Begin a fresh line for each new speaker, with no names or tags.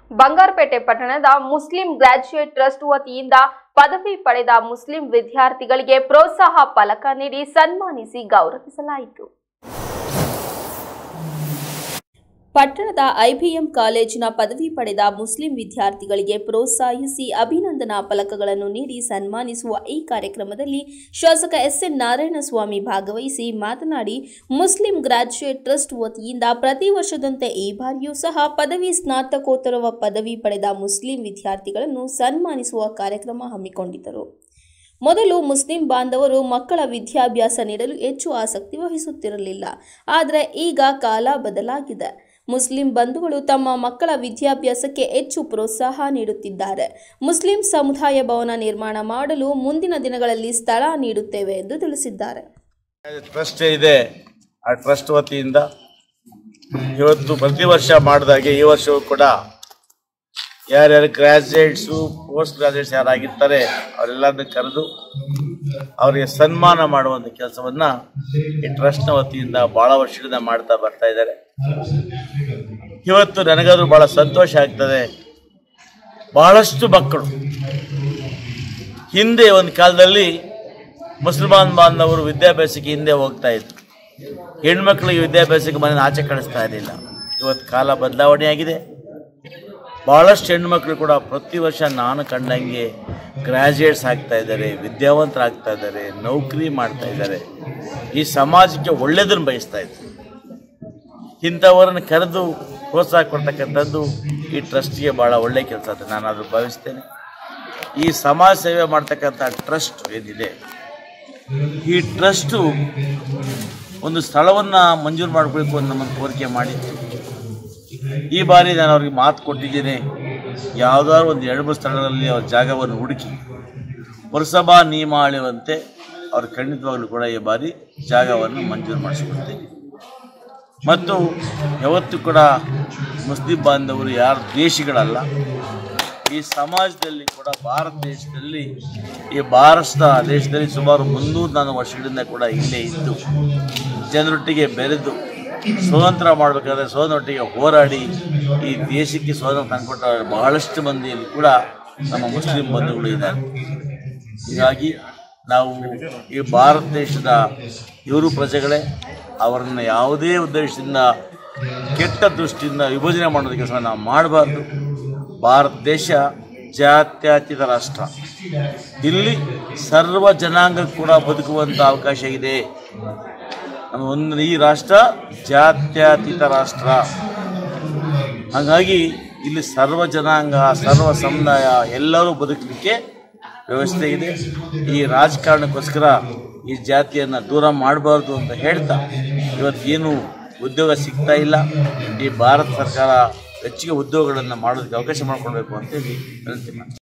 ಬಂಗಾರಪೇಟೆ ಪಟ್ಟಣದ Muslim graduate trust ವತಿಯಿಂದ ಪದವಿ ಪಡೆದ ಮುಸ್ಲಿಂ ವಿದ್ಯಾರ್ಥಿಗಳಿಗೆ ಪ್ರೋತ್ಸಾಹ ಫಲಕ ನೀಡಿ ಸನ್ಮಾನಿಸಿ ಗೌರವಿಸಲಾಯಿತು ಪಟ್ಟಣದ ಐಬಿಎಂ ಕಾಲೇಜಿನ ಪದವಿ ಪಡೆದ ಮುಸ್ಲಿಂ ವಿದ್ಯಾರ್ಥಿಗಳಿಗೆ ಪ್ರೋತ್ಸಾಹಿಸಿ ಅಭಿನಂದನಾ ಫಲಕಗಳನ್ನು ನೀಡಿ ಸನ್ಮಾನಿಸುವ ಈ ಕಾರ್ಯಕ್ರಮದಲ್ಲಿ ಶಾಸಕ ಎಸ್ಎನ್ ನಾರಾಯಣಸ್ವಾಮಿ ಭಾಗವಹಿಸಿ ಮಾತನಾಡಿ ಮುಸ್ಲಿಂ ಗ್ರಾಜ್ಯುಯೇಟ್ ಟ್ರಸ್ಟ್ ವತಿಯಿಂದ ಪ್ರತಿ ವರ್ಷದಂತೆ ಈ ಬಾರಿಯೂ ಸಹ ಪದವಿ ಸ್ನಾತಕೋತ್ತರ ಪದವಿ ಪಡೆದ ಮುಸ್ಲಿಂ ವಿದ್ಯಾರ್ಥಿಗಳನ್ನು ಸನ್ಮಾನಿಸುವ ಕಾರ್ಯಕ್ರಮ ಹಮ್ಮಿಕೊಂಡಿದ್ದರು ಮೊದಲು ಮುಸ್ಲಿಂ ಬಾಂಧವರು ಮಕ್ಕಳ ವಿದ್ಯಾಭ್ಯಾಸ ನೀಡಲು ಹೆಚ್ಚು ಆಸಕ್ತಿ ವಹಿಸುತ್ತಿರಲಿಲ್ಲ ಆದರೆ ಈಗ ಕಾಲ ಬದಲಾಗಿದೆ ಮುಸ್ಲಿಂ ಬಂಧುಗಳು ತಮ್ಮ ಮಕ್ಕಳ ವಿದ್ಯಾಭ್ಯಾಸಕ್ಕೆ ಹೆಚ್ಚು ಪ್ರೋತ್ಸಾಹ ನೀಡುತ್ತಿದ್ದಾರೆ ಮುಸ್ಲಿಂ ಸಮುದಾಯ ಭವನ ನಿರ್ಮಾಣ ಮಾಡಲು ಮುಂದಿನ ದಿನಗಳಲ್ಲಿ ಸ್ಥಳ ನೀಡುತ್ತೇವೆ ಎಂದು ತಿಳಿಸಿದ್ದಾರೆ
ಟ್ರಸ್ಟ್ ಇದೆ ಆ ಟ್ರಸ್ಟ್ ವತಿಯಿಂದ ಇವತ್ತು ಪ್ರತಿ ವರ್ಷ ಮಾಡಿದಾಗೆ ಈ ವರ್ಷವೂ ಕೂಡ ಯಾರ್ಯಾರು ಗ್ರಾಜುಯೇಟ್ಸು ಪೋಸ್ಟ್ ಗ್ರಾಜುಯೇಟ್ಸ್ ಯಾರಾಗಿರ್ತಾರೆ ಅವರೆಲ್ಲರನ್ನ ಕರೆದು ಅವರಿಗೆ ಸನ್ಮಾನ ಮಾಡುವಂಥ ಕೆಲಸವನ್ನ ಈ ಟ್ರಸ್ಟ್ನ ವತಿಯಿಂದ ಬಹಳ ವರ್ಷಗಳಿಂದ ಮಾಡ್ತಾ ಬರ್ತಾ ಇದ್ದಾರೆ ಇವತ್ತು ನನಗಾದ್ರೂ ಬಹಳ ಸಂತೋಷ ಆಗ್ತದೆ ಬಹಳಷ್ಟು ಮಕ್ಕಳು ಹಿಂದೆ ಒಂದು ಕಾಲದಲ್ಲಿ ಮುಸಲ್ಮಾನ್ ಬಾಂಧವರು ವಿದ್ಯಾಭ್ಯಾಸಕ್ಕೆ ಹಿಂದೆ ಹೋಗ್ತಾ ಇದ್ರು ಹೆಣ್ಮಕ್ಳಿಗೆ ವಿದ್ಯಾಭ್ಯಾಸಕ್ಕೆ ಮನೆ ಆಚೆ ಕಳಿಸ್ತಾ ಇರಲಿಲ್ಲ ಇವತ್ತು ಕಾಲ ಬದಲಾವಣೆ ಆಗಿದೆ ಭಾಳಷ್ಟು ಹೆಣ್ಮಕ್ಳು ಕೂಡ ಪ್ರತಿ ವರ್ಷ ನಾನು ಕಂಡಂಗೆ ಗ್ರ್ಯಾಜುಯೇಟ್ಸ್ ಆಗ್ತಾ ಇದ್ದಾರೆ ವಿದ್ಯಾವಂತರಾಗ್ತಾ ಇದ್ದಾರೆ ನೌಕರಿ ಮಾಡ್ತಾ ಇದ್ದಾರೆ ಈ ಸಮಾಜಕ್ಕೆ ಒಳ್ಳೆಯದನ್ನು ಬಯಸ್ತಾ ಇದ್ದಾರೆ ಇಂಥವರನ್ನು ಕರೆದು ಪ್ರೋತ್ಸಾಹ ಕೊಡ್ತಕ್ಕಂಥದ್ದು ಈ ಟ್ರಸ್ಟ್ಗೆ ಭಾಳ ಒಳ್ಳೆಯ ಕೆಲಸ ಅಂತ ನಾನು ಅದು ಭಾವಿಸ್ತೇನೆ ಈ ಸಮಾಜ ಸೇವೆ ಮಾಡ್ತಕ್ಕಂಥ ಟ್ರಸ್ಟ್ ಏನಿದೆ ಈ ಟ್ರಸ್ಟು ಒಂದು ಸ್ಥಳವನ್ನು ಮಂಜೂರು ಮಾಡಬೇಕು ಅಂತ ನಮ್ಮನ್ನು ಕೋರಿಕೆ ಮಾಡಿತ್ತು ಈ ಬಾರಿ ನಾನು ಅವ್ರಿಗೆ ಮಾತು ಕೊಟ್ಟಿದ್ದೇನೆ ಯಾವುದಾದ್ರು ಒಂದು ಎರಡು ಮೂರು ಸ್ಥಳಗಳಲ್ಲಿ ಅವ್ರ ಜಾಗವನ್ನು ಹುಡುಕಿ ಪುರಸಭಾ ನಿಯಮಾವಳಿವಂತೆ ಅವ್ರು ಖಂಡಿತವಾಗ್ಲೂ ಕೂಡ ಈ ಬಾರಿ ಜಾಗವನ್ನು ಮಂಜೂರು ಮಾಡಿಸ್ಕೊಡ್ತೇನೆ ಮತ್ತು ಯಾವತ್ತೂ ಕೂಡ ಮುಸ್ಲಿಂ ಬಾಂಧವರು ಯಾರು ದೇಶಿಗಳಲ್ಲ ಈ ಸಮಾಜದಲ್ಲಿ ಕೂಡ ಭಾರತ ದೇಶದಲ್ಲಿ ಈ ಭಾರತ ದೇಶದಲ್ಲಿ ಸುಮಾರು ಮುನ್ನೂರು ನಾಲ್ಕು ವರ್ಷಗಳಿಂದ ಕೂಡ ಇಲ್ಲೇ ಇದ್ದು ಜನರೊಟ್ಟಿಗೆ ಬೆರೆದು ಸ್ವತಂತ್ರ ಮಾಡಬೇಕಾದ್ರೆ ಸ್ವತಂತ್ರೊಟ್ಟಿಗೆ ಹೋರಾಡಿ ಈ ದೇಶಕ್ಕೆ ಸ್ವಾತಂತ್ರ್ಯ ತಂದುಕೊಟ್ಟ ಬಹಳಷ್ಟು ಮಂದಿಯಲ್ಲಿ ಕೂಡ ನಮ್ಮ ಮುಸ್ಲಿಂ ಬಂಧುಗಳು ಇದ್ದಾರೆ ಹೀಗಾಗಿ ನಾವು ಈ ಭಾರತ ದೇಶದ ಇವರು ಪ್ರಜೆಗಳೇ ಅವರನ್ನು ಯಾವುದೇ ಉದ್ದೇಶದಿಂದ ಕೆಟ್ಟ ದೃಷ್ಟಿಯಿಂದ ವಿಭಜನೆ ಮಾಡೋದ ಕೆಲಸ ನಾವು ಮಾಡಬಾರ್ದು ಭಾರತ ದೇಶ ಜಾತ್ಯತೀತ ರಾಷ್ಟ್ರ ಇಲ್ಲಿ ಸರ್ವ ಜನಾಂಗ ಕೂಡ ಬದುಕುವಂಥ ಅವಕಾಶ ಇದೆ ನಮ್ಮ ಒಂದು ಈ ರಾಷ್ಟ್ರ ಜಾತ್ಯತೀತ ರಾಷ್ಟ್ರ ಹಾಗಾಗಿ ಇಲ್ಲಿ ಸರ್ವ ಜನಾಂಗ ಸರ್ವ ಸಮುದಾಯ ಎಲ್ಲರೂ ಬದುಕಲಿಕ್ಕೆ ವ್ಯವಸ್ಥೆ ಇದೆ ಈ ರಾಜಕಾರಣಕ್ಕೋಸ್ಕರ ಈ ಜಾತಿಯನ್ನು ದೂರ ಮಾಡಬಾರ್ದು ಅಂತ ಹೇಳ್ತಾ ಇವತ್ತೇನು ಉದ್ಯೋಗ ಸಿಗ್ತಾ ಇಲ್ಲ ಈ ಭಾರತ ಸರ್ಕಾರ ಹೆಚ್ಚಿಗೆ ಉದ್ಯೋಗಗಳನ್ನು ಮಾಡೋದಕ್ಕೆ ಅವಕಾಶ ಮಾಡಿಕೊಡ್ಬೇಕು ಅಂತೇಳಿ ವಿನಂತಿ ಮಾಡ್ತೀನಿ